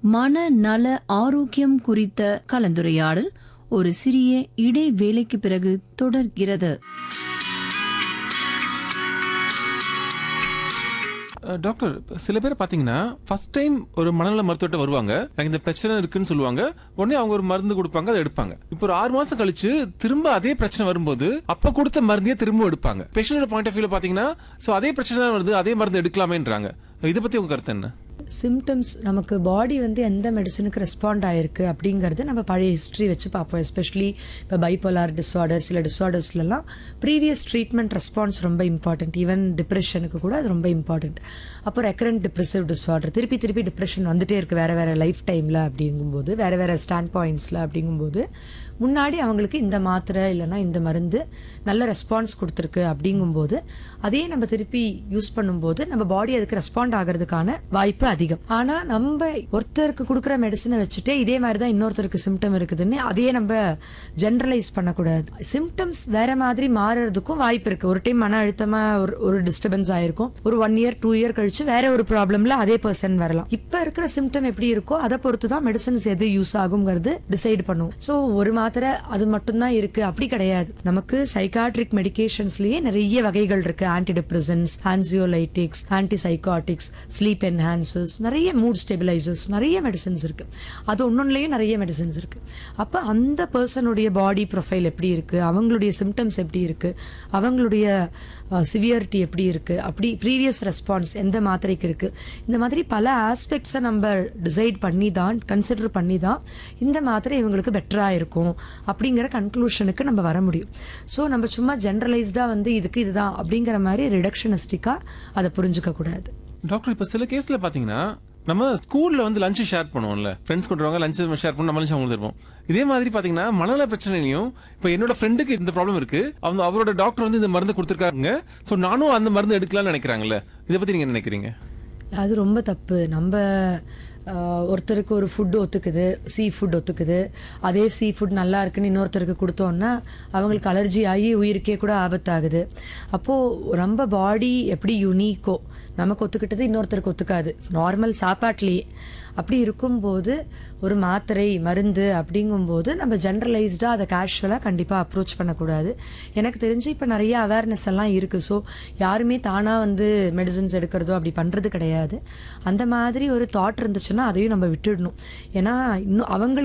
மனநல ஆரோக்கியம் குறித்த கலந்துரையாடல் ஒரு சிறிய இடைவேளைக்கு பிறகு தொடர்கிறது அஹ் டாக்டர் இப்ப சில பேர் பாத்தீங்கன்னா ஃபர்ஸ்ட் டைம் ஒரு மனநல மருத்துவர்கிட்ட வருவாங்க எனக்கு இந்த பிரச்சனை இருக்குன்னு சொல்லுவாங்க உடனே அவங்க ஒரு மருந்து கொடுப்பாங்க அதை எடுப்பாங்க இப்போ ஒரு ஆறு மாசம் கழிச்சு திரும்ப அதே பிரச்சனை வரும்போது அப்ப கொடுத்த மருந்தையே திரும்ப எடுப்பாங்க பேஷண்டோட பாயிண்ட் ஆஃப் வியூல பாத்தீங்கன்னா சோ அதே பிரச்சனை தான் வருது அதே மருந்து எடுக்கலாமேன்றாங்க இதை பத்தி உங்க கருத்து என்ன சிம்டம்ஸ் நமக்கு பாடி வந்து எந்த மெடிசனுக்கு ரெஸ்பாண்ட் ஆயிருக்கு அப்படிங்கிறது நம்ம பழைய ஹிஸ்ட்ரி வச்சு பார்ப்போம் எஸ்பெஷலி இப்போ பைப்போலார் டிஸார்டர் சில டிஸார்டர்ஸ்லாம் ப்ரீவியஸ் ட்ரீட்மெண்ட் ரெஸ்பான்ஸ் ரொம்ப இம்பார்ட்டன்ட் ஈவன் டிப்ரெஷனுக்கு கூட அது ரொம்ப இம்பார்ட்டன்ட் அப்போ ரெக்கரண்ட் டிப்ரெசிவ் டிஸார்டர் திருப்பி திருப்பி டிப்ரெஷன் வந்துட்டே இருக்கு வேற வேற லைஃப் டைமில் அப்படிங்கும்போது வேற வேற ஸ்டாண்ட் பாயிண்ட்ஸில் அப்படிங்கும்போது முன்னாடி அவங்களுக்கு இந்த மாத்திரை இல்லைன்னா இந்த மருந்து நல்ல ரெஸ்பான்ஸ் கொடுத்துருக்கு அப்படிங்கும்போது அதையே நம்ம திருப்பி யூஸ் பண்ணும்போது நம்ம பாடி அதுக்கு ரெஸ்பாண்ட் ஆகிறதுக்கான வாய்ப்பு அதிகம் ஆனா நம்ம ஒருத்தருக்கு கொடுக்குற மெடிசனை வச்சுட்டு இதே மாதிரி தான் இன்னொருத்தருக்கு சிம்டம் இருக்குதுன்னு அதையே நம்ம ஜென்ரலைஸ் பண்ணக்கூடாது சிம்டம்ஸ் வேற மாதிரி மாறுறதுக்கும் வாய்ப்பு இருக்கு ஒரு டைம் மன அழுத்தமா ஒரு ஒரு டிஸ்டர்பன்ஸ் ஆயிருக்கும் ஒரு ஒன் இயர் டூ இயர் கழிச்சு வேற ஒரு ப்ராப்ளம்ல அதே பர்சன் வரலாம் இப்ப இருக்கிற சிம்டம் எப்படி இருக்கோ அதை பொறுத்து தான் மெடிசன்ஸ் எது யூஸ் ஆகுங்கிறது டிசைட் பண்ணுவோம் ஸோ ஒரு மாத்திரை அது மட்டும்தான் இருக்கு அப்படி கிடையாது நமக்கு சைக்காட்ரிக் மெடிகேஷன்ஸ்லயே நிறைய வகைகள் இருக்கு anti depressants anxiolytics anti psychotics sleep enhancers நிறைய மூட் ஸ்டெபிலைசர்ஸ் நிறைய மெடிசன்ஸ் இருக்கு அது ஒன்னொன்னுலயும் நிறைய மெடிசன்ஸ் இருக்கு அப்ப அந்த பர்சனுடைய பாடி ப்ரொஃபைல் எப்படி இருக்கு அவங்களுடைய சிம்டம்ஸ் எப்படி இருக்கு அவங்களுடைய சிவியரிட்டி எப்படி இருக்கு அப்படி ப்ரீவியஸ் ரெஸ்பான்ஸ் எந்த மாத்திரைக்கு இருக்கு இந்த மாதிரி பல ஆஸ்பெக்ட்ஸை நம்ம டிசைட் பண்ணி தான் கன்சிடர் பண்ணி தான் இந்த மாத்திரை இவங்களுக்கு பெட்டராக இருக்கும் அப்படிங்கிற கன்க்ளூஷனுக்கு நம்ம வர முடியும் ஸோ நம்ம சும்மா ஜென்ரலைஸ்டாக வந்து இதுக்கு இதுதான் அப்படிங்கிற மாதிரி ரிடக்ஷனிஸ்டிக்காக அதை புரிஞ்சுக்க கூடாது டாக்டர் இப்ப சில கேஸ்ல பாத்தீங்கன்னா நம்ம ஸ்கூல்ல வந்து லஞ்ச் ஷேர் பண்ணுவோம்ல ஃப்ரெண்ட்ஸ் கொண்டுருவாங்க லஞ்ச் ஷேர் பண்ணி நம்ம லஞ்ச் அவங்க தருவோம் இதே மாதிரி பாத்தீங்கன்னா மனநல பிரச்சனையிலையும் இப்ப என்னோட ஃப்ரெண்டுக்கு இந்த ப்ராப்ளம் இருக்கு அவங்க அவரோட டாக்டர் வந்து இந்த மருந்து கொடுத்துருக்காங்க சோ நானும் அந்த மருந்து எடுக்கலாம்னு நினைக்கிறாங்கல்ல இதை பத்தி நீங்க என்ன நினைக்கிறீங்க அது ரொம்ப தப்பு நம்ம ஆஹ், ஒருத்தருக்கு ஒரு ஃபுட் ஒத்துக்குது சீ ஃபுட் ஒத்துக்குது அதே சீ ஃபுட் நல்லா இருக்குன்னு இன்னொருத்தருக்கு கொடுத்தோன்னா அவங்களுக்கு அலர்ஜி ஆகி உயிருக்கே கூட ஆபத்தாகுது அப்போது நம்ம பாடி எப்படி யுனீக்கோ நமக்கு ஒத்துக்கிட்டது இன்னொருத்தருக்கு ஒத்துக்காது நார்மல் சாப்பாட்லேயே அப்படி இருக்கும்போது ஒரு மாத்திரை மருந்து அப்படிங்கும்போது நம்ம ஜென்ரலைஸ்டாக அதை கேஷுவலாக கண்டிப்பாக அப்ரோச் பண்ணக்கூடாது எனக்கு தெரிஞ்சு இப்போ நிறைய அவேர்னஸ் எல்லாம் இருக்குது ஸோ யாருமே தானாக வந்து மெடிசன்ஸ் எடுக்கிறதோ அப்படி பண்ணுறது கிடையாது அந்த மாதிரி ஒரு தாட் இருந்துச்சுன்னா அதையும் நம்ம விட்டுடணும் ஏன்னா இன்னும் அவங்களுக்கு